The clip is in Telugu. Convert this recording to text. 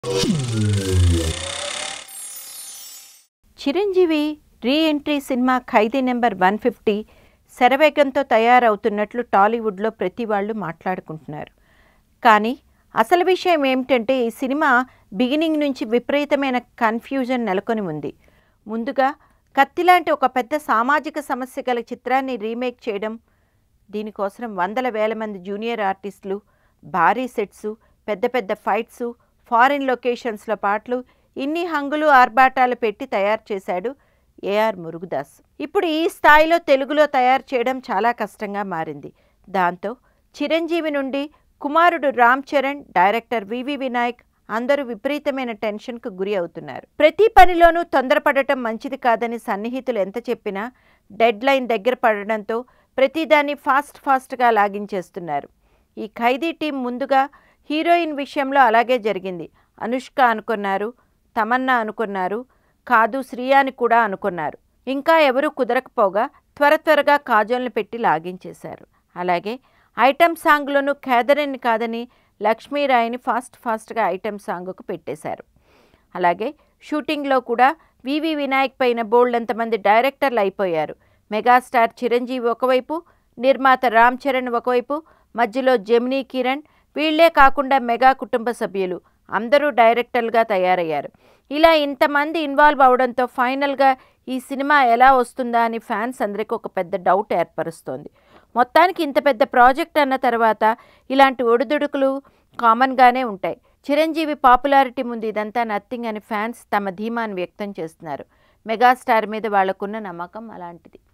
Chiranjeevi reentry cinema Khaidi number one fifty శరవేగంతో తయారవుతున్నట్లు టాలీవుడ్లో ప్రతి వాళ్ళు మాట్లాడుకుంటున్నారు కానీ అసలు విషయం ఏమిటంటే ఈ సినిమా బిగినింగ్ నుంచి విపరీతమైన కన్ఫ్యూజన్ నెలకొని ఉంది ముందుగా కత్తి లాంటి ఒక పెద్ద సామాజిక సమస్య గల చిత్రాన్ని రీమేక్ చేయడం దీనికోసం వందల వేల మంది జూనియర్ ఆర్టిస్టులు భారీ సెట్స్ పెద్ద పెద్ద ఫైట్స్ ఫారిన్ లొకేషన్స్లో పాటలు ఇన్ని హంగులు ఆర్భాటాలు పెట్టి తయారు చేశాడు ఏఆర్ మురుగదాస్ ఇప్పుడు ఈ స్థాయిలో తెలుగులో తయారు చేయడం చాలా కష్టంగా మారింది దాంతో చిరంజీవి నుండి కుమారుడు రామ్ చరణ్ డైరెక్టర్ వివి వినాయక్ అందరూ విపరీతమైన టెన్షన్కు గురి అవుతున్నారు ప్రతి పనిలోనూ తొందరపడటం మంచిది కాదని సన్నిహితులు ఎంత చెప్పినా డెడ్ లైన్ దగ్గర పడడంతో ప్రతిదాన్ని ఫాస్ట్ ఫాస్ట్గా లాగించేస్తున్నారు ఈ ఖైదీ టీం ముందుగా హీరోయిన్ విషయంలో అలాగే జరిగింది అనుష్క అనుకున్నారు తమన్నా అనుకున్నారు కాదు శ్రీయాని కూడా అనుకున్నారు ఇంకా ఎవరూ కుదరకపోగా త్వర త్వరగా కాజోల్ని పెట్టి లాగించేశారు అలాగే ఐటమ్ సాంగ్లోనూ ఖేదరిని కాదని లక్ష్మీరాయిని ఫాస్ట్ ఫాస్ట్గా ఐటమ్ సాంగ్కు పెట్టేశారు అలాగే షూటింగ్లో కూడా వివి వినాయక్ పైన బోల్డంతమంది డైరెక్టర్లు అయిపోయారు మెగాస్టార్ చిరంజీవి ఒకవైపు నిర్మాత రామ్ చరణ్ ఒకవైపు మధ్యలో జమినీ కిరణ్ వీళ్లే కాకుండా మెగా కుటుంబ సభ్యులు అందరూ డైరెక్టర్లుగా తయారయ్యారు ఇలా ఇంతమంది ఇన్వాల్వ్ అవడంతో ఫైనల్గా ఈ సినిమా ఎలా వస్తుందా అని ఫ్యాన్స్ అందరికీ ఒక పెద్ద డౌట్ ఏర్పరుస్తోంది మొత్తానికి ఇంత పెద్ద ప్రాజెక్ట్ అన్న తర్వాత ఇలాంటి ఒడిదుడుకులు కామన్గానే ఉంటాయి చిరంజీవి పాపులారిటీ ముందు ఇదంతా నథింగ్ అని ఫ్యాన్స్ తమ ధీమాను వ్యక్తం చేస్తున్నారు మెగాస్టార్ మీద వాళ్ళకున్న నమ్మకం అలాంటిది